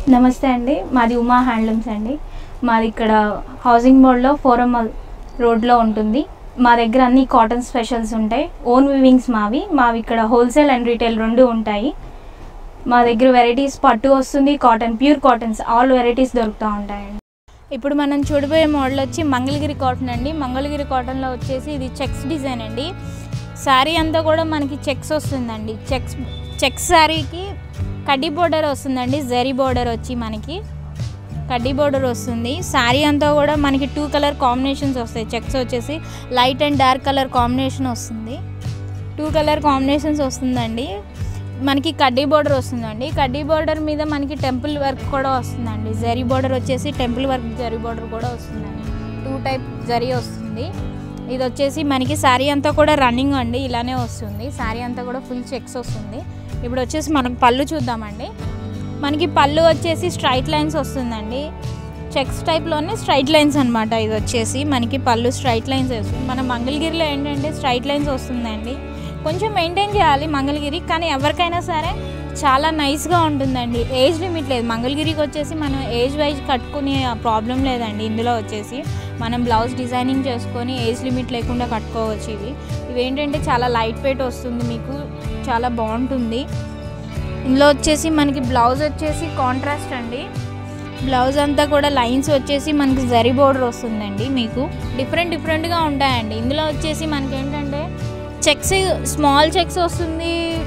నమస్తే అండి మాది ఉమా హ్యాండ్లూమ్స్ అండి మాది ఇక్కడ హౌసింగ్ బోర్డ్లో ఫోరం రోడ్లో ఉంటుంది మా దగ్గర అన్ని కాటన్ స్పెషల్స్ ఉంటాయి ఓన్ వివింగ్స్ మావి మావి ఇక్కడ హోల్సేల్ అండ్ రీటైల్ రెండు ఉంటాయి మా దగ్గర వెరైటీస్ పట్టు వస్తుంది cotton pure cottons all varieties దొరుకుతూ ఉంటాయండి ఇప్పుడు మనం చూడబోయే మోడల్ వచ్చి మంగళగిరి కాటన్ అండి మంగళగిరి కాటన్లో వచ్చేసి ఇది చెక్స్ డిజైన్ అండి శారీ అంతా కూడా మనకి చెక్స్ వస్తుందండి చెక్స్ చెక్స్ శారీకి కడ్డీ బోర్డర్ వస్తుందండి జరీ బోర్డర్ వచ్చి మనకి కడ్డీ బోర్డర్ వస్తుంది శారీ అంతా కూడా మనకి టూ కలర్ కాంబినేషన్స్ వస్తాయి చెక్స్ వచ్చేసి light and dark colour combination వస్తుంది టూ కలర్ కాంబినేషన్స్ వస్తుందండి మనకి కడ్డీ బోర్డర్ వస్తుందండి కడ్డీ బోర్డర్ మీద మనకి టెంపుల్ వర్క్ కూడా వస్తుందండి జరీ బోర్డర్ వచ్చేసి టెంపుల్ వర్క్ జరీ బోర్డర్ కూడా వస్తుందండి టూ టైప్ జరీ వస్తుంది ఇది వచ్చేసి మనకి శారీ అంతా కూడా రన్నింగ్ అండి ఇలానే వస్తుంది శారీ అంతా కూడా ఫుల్ చెక్స్ వస్తుంది ఇప్పుడు వచ్చేసి మనం పళ్ళు చూద్దామండి మనకి పళ్ళు వచ్చేసి స్ట్రైట్ లైన్స్ వస్తుందండి చెక్స్ టైప్లోనే స్ట్రైట్ లైన్స్ అనమాట ఇది వచ్చేసి మనకి పళ్ళు స్ట్రైట్ లైన్స్ వస్తుంది మన మంగళగిరిలో ఏంటంటే స్ట్రైట్ లైన్స్ వస్తుందండి కొంచెం మెయింటైన్ చేయాలి మంగళగిరి కానీ ఎవరికైనా సరే చాలా నైస్గా ఉంటుందండి ఏజ్ లిమిట్ లేదు మంగళగిరికి వచ్చేసి మనం ఏజ్ వైజ్ కట్టుకునే ప్రాబ్లం లేదండి ఇందులో వచ్చేసి మనం బ్లౌజ్ డిజైనింగ్ చేసుకొని ఏజ్ లిమిట్ లేకుండా కట్టుకోవచ్చు ఇవి ఇవి ఏంటంటే చాలా లైట్ వెయిట్ వస్తుంది మీకు చాలా బాగుంటుంది ఇందులో వచ్చేసి మనకి బ్లౌజ్ వచ్చేసి కాంట్రాస్ట్ అండి బ్లౌజ్ అంతా కూడా లైన్స్ వచ్చేసి మనకి జరీ బోర్డర్ వస్తుందండి మీకు డిఫరెంట్ డిఫరెంట్గా ఉంటాయండి ఇందులో వచ్చేసి మనకి ఏంటంటే చెక్స్ స్మాల్ చెక్స్ వస్తుంది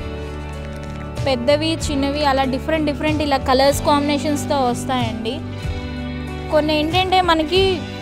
పెద్దవి చిన్నవి అలా డిఫరెంట్ డిఫరెంట్ ఇలా కలర్స్ కాంబినేషన్స్తో వస్తాయండి కొన్ని ఏంటంటే మనకి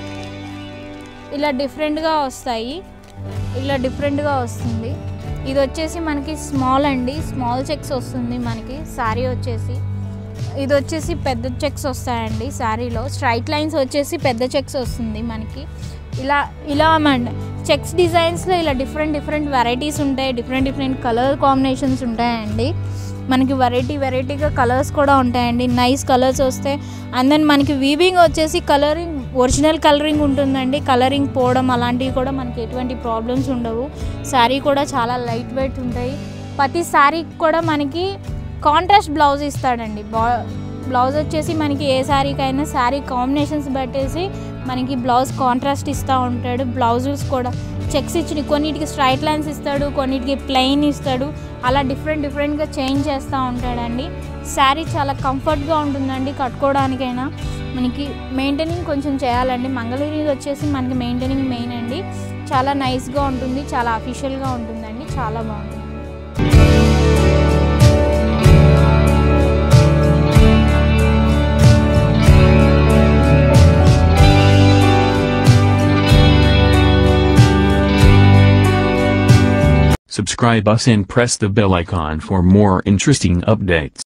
ఇలా డిఫరెంట్గా వస్తాయి ఇలా డిఫరెంట్గా వస్తుంది ఇది వచ్చేసి మనకి స్మాల్ అండి స్మాల్ చెక్స్ వస్తుంది మనకి శారీ వచ్చేసి ఇది వచ్చేసి పెద్ద చెక్స్ వస్తాయండి శారీలో స్ట్రైట్ లైన్స్ వచ్చేసి పెద్ద చెక్స్ వస్తుంది మనకి ఇలా ఇలా మన చెక్స్ డిజైన్స్లో ఇలా డిఫరెంట్ డిఫరెంట్ వెరైటీస్ ఉంటాయి డిఫరెంట్ డిఫరెంట్ కలర్ కాంబినేషన్స్ ఉంటాయండి మనకి వెరైటీ వెరైటీగా కలర్స్ కూడా ఉంటాయండి నైస్ కలర్స్ వస్తాయి అండ్ దెన్ మనకి వీవింగ్ వచ్చేసి కలరింగ్ ఒరిజినల్ కలరింగ్ ఉంటుందండి కలరింగ్ పోవడం అలాంటివి కూడా మనకి ఎటువంటి ప్రాబ్లమ్స్ ఉండవు శారీ కూడా చాలా లైట్ వెయిట్ ఉంటాయి ప్రతి శారీకి కూడా మనకి కాంట్రాస్ట్ బ్లౌజ్ ఇస్తాడండి బా బ్లౌజ్ వచ్చేసి మనకి ఏ శారీకైనా శారీ కాంబినేషన్స్ బట్టేసి మనకి బ్లౌజ్ కాంట్రాస్ట్ ఇస్తూ ఉంటాడు బ్లౌజెస్ కూడా చెక్స్ ఇచ్చి కొన్నిటికి స్ట్రైట్ లైన్స్ ఇస్తాడు కొన్నిటికి ప్లెయిన్ ఇస్తాడు అలా డిఫరెంట్ డిఫరెంట్గా చేంజ్ చేస్తూ ఉంటాడండి శారీ చాలా కంఫర్ట్గా ఉంటుందండి కట్టుకోవడానికైనా మనకి మెయింటైనింగ్ కొంచెం చేయాలండి మంగళగిరి వచ్చేసి మనకి మెయింటైనింగ్ మెయిన్ అండి చాలా నైస్గా ఉంటుంది చాలా అఫీషియల్గా ఉంటుందండి చాలా బాగుంటుంది Subscribe us and press the bell icon for more interesting updates.